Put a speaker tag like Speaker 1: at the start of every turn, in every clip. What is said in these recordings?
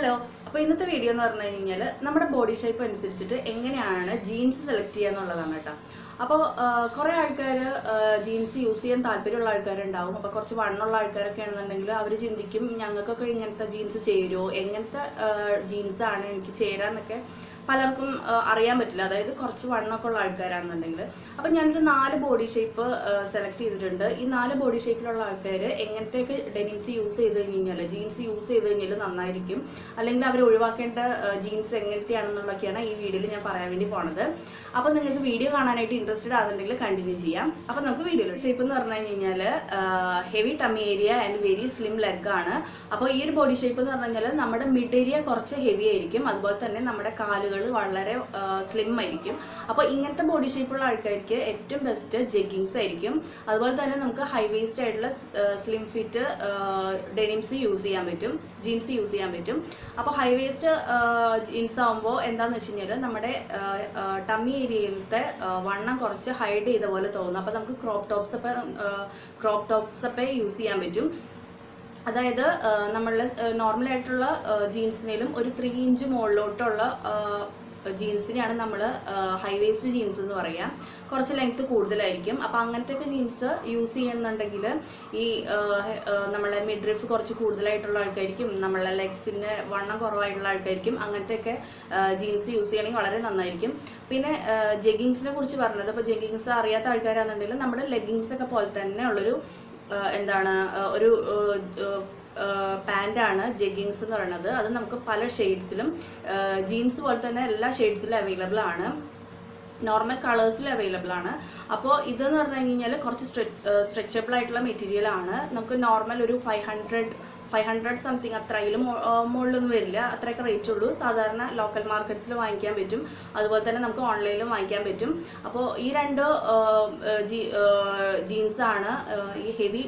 Speaker 1: hello അപ്പോൾ ഇന്നത്തെ video എന്ന് പറഞ്ഞു കഴിഞ്ഞാൽ നമ്മുടെ ബോഡി ഷേപ്പ് അനുസരിച്ചിട്ട് എങ്ങനെയാണ് ജീൻസ് സെലക്ട് ചെയ്യുക എന്നുള്ളതാണ് കേട്ടോ അപ്പോൾ കുറേ ആൾക്കാർ ജീൻസ് യൂസ് ചെയ്യാൻ താല്പര്യമുള്ള ആൾക്കാരുണ്ടാവും അപ്പോൾ കുറച്ച് വണ്ണുള്ള ആൾക്കാരൊക്കെ ആണെന്നുണ്ടെങ്കിൽ അവർ ചിന്തിക്കും ഞങ്ങൾക്കൊക്കെ ഇങ്ങനത്തെ ജീൻസ് ചേരുമോ എങ്ങനത്തെ ജീൻസാണ് എനിക്ക് ചേരാന്നൊക്കെ പലർക്കും ആ, അറിയാൻ പറ്റില്ല അതായത് കുറച്ച് വണ്ണമൊക്കെ ഉള്ള ആൾക്കാരാണെന്നുണ്ടെങ്കിൽ അപ്പം ഞാനൊരു നാല് ബോഡി ഷേപ്പ് സെലക്ട് ചെയ്തിട്ടുണ്ട് ഈ നാല് ബോഡി ഷേപ്പിലുള്ള ആൾക്കാർ എങ്ങനത്തെയൊക്കെ ഡെനിംസ് യൂസ് ചെയ്ത് കഴിഞ്ഞാൽ ജീൻസ് യൂസ് ചെയ്ത് കഴിഞ്ഞാൽ നന്നായിരിക്കും അല്ലെങ്കിൽ അവർ ഒഴിവാക്കേണ്ട ജീൻസ് എങ്ങനത്തെയാണെന്നുള്ളതൊക്കെയാണ് ഈ വീഡിയോയിൽ ഞാൻ പറയാൻ വേണ്ടി പോണത് അപ്പോൾ നിങ്ങൾക്ക് വീഡിയോ കാണാനായിട്ട് ഇൻട്രസ്റ്റഡ് ആണെന്നുണ്ടെങ്കിൽ കണ്ടിന്യൂ ചെയ്യാം അപ്പോൾ നമുക്ക് വീഡിയോ ഷേപ്പ് എന്ന് പറഞ്ഞു കഴിഞ്ഞാൽ heavy tummy area and very slim leg ആണ് അപ്പോൾ ഈ ഒരു ബോഡി ഷേപ്പ് എന്ന് പറഞ്ഞു കഴിഞ്ഞാൽ നമ്മുടെ മിഡ് ഏരിയ കുറച്ച് ഹെവി ആയിരിക്കും അതുപോലെ തന്നെ നമ്മുടെ കാലുകൾ വളരെ സ്ലിം ആയിരിക്കും അപ്പോൾ ഇങ്ങനത്തെ ബോഡി ഷേപ്പുള്ള ആൾക്കാർക്ക് ഏറ്റവും ബെസ്റ്റ് ജെഗിങ്സ് ആയിരിക്കും അതുപോലെ തന്നെ നമുക്ക് ഹൈ വേസ്റ്റ് ആയിട്ടുള്ള സ്ലിം ഫിറ്റ് ഡെനിംസ് യൂസ് ചെയ്യാൻ പറ്റും ജീൻസ് യൂസ് ചെയ്യാൻ പറ്റും അപ്പോൾ ഹൈ വേസ്റ്റ് ജീൻസ് ആകുമ്പോൾ എന്താണെന്ന് വെച്ച് കഴിഞ്ഞാൽ നമ്മുടെ ടമ്മി ഏരിയയിലത്തെ വണ്ണം കുറച്ച് ഹൈഡ് ചെയ്ത പോലെ തോന്നും അപ്പോൾ നമുക്ക് ക്രോപ്പ് ടോപ്സ് ഒക്കെ ക്രോപ്പ് ടോപ്സ് ഒക്കെ യൂസ് ചെയ്യാൻ പറ്റും അതായത് നമ്മളുടെ നോർമലായിട്ടുള്ള ജീൻസിനേലും ഒരു ത്രീ ഇഞ്ച് മുകളിലോട്ടുള്ള ജീൻസിനെയാണ് നമ്മൾ ഹൈ വേസ്റ്റ് ജീൻസ് എന്ന് പറയുക കുറച്ച് ലെങ്ത് കൂടുതലായിരിക്കും അപ്പോൾ അങ്ങനത്തെയൊക്കെ ജീൻസ് യൂസ് ചെയ്യുന്നുണ്ടെങ്കിൽ ഈ ആ, ആ, നമ്മളെ മിഡ്രിഫ് കുറച്ച് കൂടുതലായിട്ടുള്ള ആൾക്കാർക്കും നമ്മളെ ലെഗ്സിൻ്റെ വണ്ണം കുറവായിട്ടുള്ള ആൾക്കാർക്കും അങ്ങനത്തെയൊക്കെ ജീൻസ് യൂസ് ചെയ്യണമെങ്കിൽ വളരെ നന്നായിരിക്കും പിന്നെ ജെഗിങ്സിനെ കുറിച്ച് പറഞ്ഞത് അപ്പോൾ ജെഗിങ്സ് അറിയാത്ത ആൾക്കാരാണെന്നുണ്ടെങ്കിൽ നമ്മുടെ ലെഗിങ്സ് ഒക്കെ പോലെ തന്നെ ഉള്ളൊരു ആ, എന്താണ് ആ, ഒരു പാൻ്റാണ് ജെഗിങ്സ് എന്ന് പറയുന്നത് അത് നമുക്ക് പല ഷെയ്ഡ്സിലും ജീൻസ് പോലെ തന്നെ എല്ലാ ഷെയ്ഡ്സിലും അവൈലബിൾ ആണ് നോർമൽ കളേഴ്സിൽ അവൈലബിൾ ആണ് അപ്പോൾ ഇതെന്ന് പറഞ്ഞു കഴിഞ്ഞാൽ കുറച്ച് സ്ട്രെച്ചബിൾ ആയിട്ടുള്ള മെറ്റീരിയൽ ആണ് നമുക്ക് നോർമൽ ഒരു five hundred five hundred something അത്രയിലും മുകളിലൊന്നും വരില്ല അത്രയൊക്കെ റേറ്റ് ഉള്ളൂ സാധാരണ ലോക്കൽ മാർക്കറ്റ്സിൽ വാങ്ങിക്കാൻ പറ്റും അതുപോലെ തന്നെ നമുക്ക് ഓൺലൈനിലും വാങ്ങിക്കാൻ പറ്റും അപ്പോൾ ഈ രണ്ട് ജീൻസ് ആണ് ഈ heavy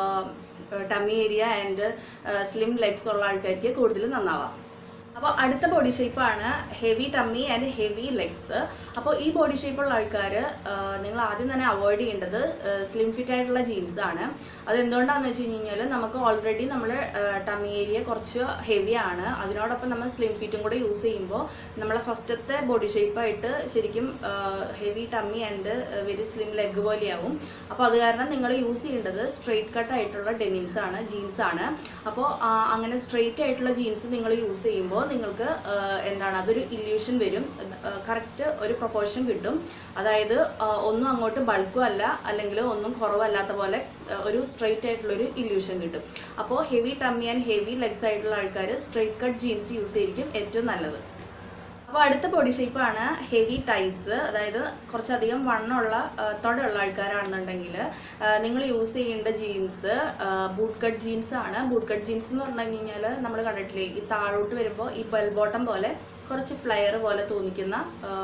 Speaker 1: tummy area and slim legs ഉള്ള ആൾക്കാർക്ക് കൂടുതൽ നന്നാവാം അപ്പോൾ അടുത്ത ബോഡി ഷേപ്പാണ് heavy tummy and heavy legs അപ്പോൾ ഈ ബോഡി ഷേപ്പുള്ള ആൾക്കാർ നിങ്ങൾ ആദ്യം തന്നെ അവോയ്ഡ് ചെയ്യേണ്ടത് സ്ലിം ഫിറ്റ് ആയിട്ടുള്ള ജീൻസ് ആണ് അത് എന്തുകൊണ്ടാണെന്ന് വെച്ച് കഴിഞ്ഞാൽ നമുക്ക് ഓൾറെഡി നമ്മുടെ ടമ്മി ഏരിയ കുറച്ച് ഹെവി ആണ് അതിനോടൊപ്പം നമ്മൾ സ്ലിം ഫിറ്റും കൂടെ യൂസ് ചെയ്യുമ്പോൾ നമ്മളെ ഫസ്റ്റത്തെ ബോഡി ഷേപ്പായിട്ട് ശരിക്കും heavy tummy and very slim leg പോലെയാവും അപ്പോൾ അത് കാരണം നിങ്ങൾ യൂസ് ചെയ്യേണ്ടത് സ്ട്രെയിറ്റ് കട്ട് ആയിട്ടുള്ള ഡെനിംസ് ആണ് ജീൻസ് ആണ് അപ്പോൾ അങ്ങനെ സ്ട്രെയിറ്റ് ആയിട്ടുള്ള ജീൻസ് നിങ്ങൾ യൂസ് ചെയ്യുമ്പോൾ നിങ്ങൾക്ക് ആ, എന്താണ് അതൊരു ഇല്യൂഷൻ വരും കറക്റ്റ് ഒരു പ്രൊപ്പോർഷൻ കിട്ടും അതായത് ആ, ഒന്നും അങ്ങോട്ട് ബൾക്കും അല്ല അല്ലെങ്കിൽ ഒന്നും കുറവല്ലാത്ത പോലെ ആ, ഒരു സ്ട്രെയിറ്റ് ആയിട്ടുള്ളൊരു ഇല്യൂഷൻ കിട്ടും അപ്പോൾ heavy tummy and heavy legs ആയിട്ടുള്ള ആൾക്കാർ സ്ട്രെയിറ്റ് കട്ട് ജീൻസ് യൂസ് ചെയ്തിരിക്കും ഏറ്റവും നല്ലത് അപ്പോൾ അടുത്ത ബോഡി ഷേപ്പാണ് ഹെവി ടൈസ് അതായത് കുറച്ചധികം വണ്ണമുള്ള ആ, തൊടയുള്ള ആൾക്കാരാണെന്നുണ്ടെങ്കിൽ നിങ്ങൾ യൂസ് ചെയ്യേണ്ട ജീൻസ് ബൂട്ട് കട്ട് ജീൻസ് ആണ് ബൂട്ട് കട്ട് ജീൻസ് എന്ന് പറഞ്ഞു കഴിഞ്ഞാൽ നമ്മൾ കണ്ടിട്ടില്ലേ ഈ താഴോട്ട് വരുമ്പോൾ ഈ ബെൽ ബോട്ടം പോലെ കുറച്ച് ഫ്ലെയർ പോലെ തോന്നിക്കുന്ന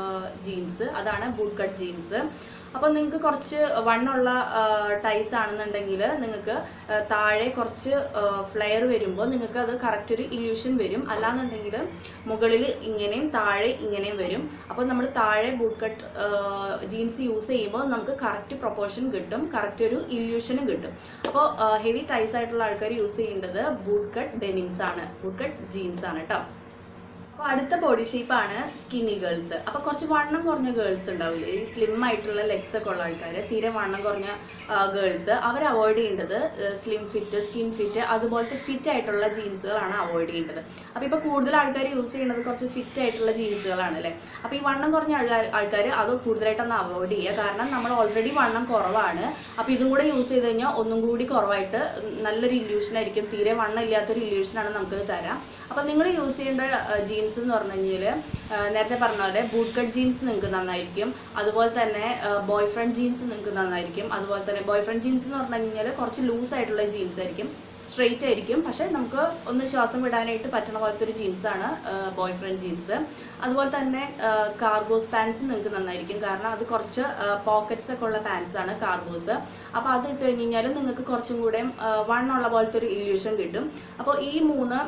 Speaker 1: ജീൻസ് അതാണ് ബൂട്ട് കട്ട് ജീൻസ് അപ്പോൾ നിങ്ങൾക്ക് കുറച്ച് വണ്ണുള്ള ടൈസ് ആണെന്നുണ്ടെങ്കിൽ നിങ്ങൾക്ക് താഴെ കുറച്ച് ഫ്ലെയർ വരുമ്പോൾ നിങ്ങൾക്ക് അത് കറക്റ്റ് ഒരു ഇല്യൂഷൻ വരും അല്ലാന്നുണ്ടെങ്കിൽ മുകളിൽ ഇങ്ങനെയും താഴെ ഇങ്ങനെയും വരും അപ്പോൾ നമ്മൾ താഴെ ബൂട്ട് കട്ട് ജീൻസ് യൂസ് ചെയ്യുമ്പോൾ നമുക്ക് കറക്റ്റ് പ്രൊപ്പോർഷൻ കിട്ടും കറക്റ്റ് ഒരു ഇല്യൂഷനും കിട്ടും അപ്പോൾ ഹെവി ടൈസ് ആയിട്ടുള്ള ആൾക്കാർ യൂസ് ചെയ്യേണ്ടത് ബൂട്ട് കട്ട് ഡെനിംസ് ആണ് ബൂട്ട് കട്ട് ജീൻസ് ആണ് കേട്ടോ അപ്പോൾ അടുത്ത ബോഡി ഷേപ്പാണ് സ്കിന്നി ഗേൾസ് അപ്പോൾ കുറച്ച് വണ്ണം കുറഞ്ഞ ഗേൾസ് ഉണ്ടാവില്ലേ ഈ സ്ലിം ആയിട്ടുള്ള ലെഗ്സ് ഒക്കെ ഉള്ള ആൾക്കാർ തീരെ വണ്ണം കുറഞ്ഞ ഗേൾസ് അവർ അവോയ്ഡ് ചെയ്യേണ്ടത് സ്ലിം ഫിറ്റ് സ്കിൻ ഫിറ്റ് അതുപോലത്തെ ഫിറ്റ് ആയിട്ടുള്ള ജീൻസുകളാണ് അവോയ്ഡ് ചെയ്യേണ്ടത് അപ്പോൾ ഇപ്പോൾ കൂടുതൽ ആൾക്കാർ യൂസ് ചെയ്യുന്നത് കുറച്ച് ഫിറ്റ് ആയിട്ടുള്ള ജീൻസുകളാണ് അല്ലേ അപ്പോൾ ഈ വണ്ണം കുറഞ്ഞ ആൾക്കാർ ആൾക്കാർ അത് കൂടുതലായിട്ടൊന്ന് അവോയ്ഡ് ചെയ്യുക കാരണം നമ്മൾ ഓൾറെഡി വണ്ണം കുറവാണ് അപ്പോൾ ഇതും കൂടെ യൂസ് ചെയ്ത് കഴിഞ്ഞാൽ ഒന്നും കൂടി കുറവായിട്ട് നല്ലൊരു ഇല്യൂഷൻ ആയിരിക്കും തീരെ വണ്ണം ഇല്ലാത്തൊരു ഇല്യൂഷനാണ് നമുക്കത് തരാം അപ്പോൾ നിങ്ങൾ യൂസ് ചെയ്യേണ്ട ജീൻസ് എന്ന് പറഞ്ഞു കഴിഞ്ഞാൽ നേരത്തെ പറഞ്ഞ പോലെ ബൂട്ട് കട്ട് ജീൻസ് നിങ്ങൾക്ക് നന്നായിരിക്കും അതുപോലെ തന്നെ ബോയ് ഫ്രണ്ട് ജീൻസ് നിങ്ങൾക്ക് നന്നായിരിക്കും അതുപോലെ തന്നെ ബോയ് ഫ്രണ്ട് ജീൻസ് എന്ന് പറഞ്ഞു കഴിഞ്ഞാൽ കുറച്ച് ലൂസ് ആയിട്ടുള്ള ജീൻസ് ആയിരിക്കും സ്ട്രെയിറ്റ് ആയിരിക്കും പക്ഷെ നമുക്ക് ഒന്ന് ശ്വാസം വിടാനായിട്ട് പറ്റുന്ന പോലത്തെ ഒരു ജീൻസാണ് ബോയ് ഫ്രണ്ട് ജീൻസ് അതുപോലെ തന്നെ കാർഗോസ് പാൻസ് നിങ്ങൾക്ക് നന്നായിരിക്കും കാരണം അത് കുറച്ച് പോക്കറ്റ്സ് ഒക്കെ ഉള്ള പാൻസ് ആണ് കാർഗോസ് അപ്പോൾ അത് ഇട്ട് കഴിഞ്ഞ് കഴിഞ്ഞാൽ നിങ്ങൾക്ക് കുറച്ചും കൂടെ വണ്ണുള്ള പോലത്തെ ഒരു ഇല്യൂഷൻ കിട്ടും അപ്പോൾ ഈ മൂന്ന്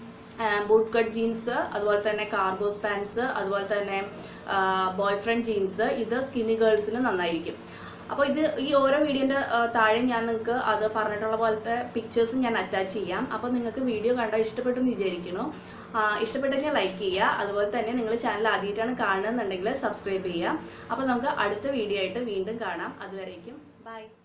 Speaker 1: ബൂട്ട് കട്ട് ജീൻസ് അതുപോലെ തന്നെ കാർഗോസ് പാൻസ് അതുപോലെ തന്നെ ബോയ് ഫ്രണ്ട് ജീൻസ് ഇത് സ്കിന്നി ഗേൾസിന് നന്നായിരിക്കും അപ്പോൾ ഇത് ഈ ഓരോ വീഡിയോൻ്റെ താഴെ ഞാൻ നിങ്ങൾക്ക് അത് പറഞ്ഞിട്ടുള്ള പോലത്തെ പിക്ചേഴ്സും ഞാൻ അറ്റാച്ച് ചെയ്യാം അപ്പോൾ നിങ്ങൾക്ക് വീഡിയോ കണ്ടാൽ ഇഷ്ടപ്പെട്ടെന്ന് വിചാരിക്കുന്നു ആ, ഇഷ്ടപ്പെട്ടെങ്കിൽ ലൈക്ക് ചെയ്യുക അതുപോലെ തന്നെ നിങ്ങൾ ചാനൽ ആദ്യമായിട്ടാണ് കാണുന്നുണ്ടെങ്കിൽ സബ്സ്ക്രൈബ് ചെയ്യുക അപ്പോൾ നമുക്ക് അടുത്ത വീഡിയോ ആയിട്ട് വീണ്ടും കാണാം അതുവരേക്കും ബൈ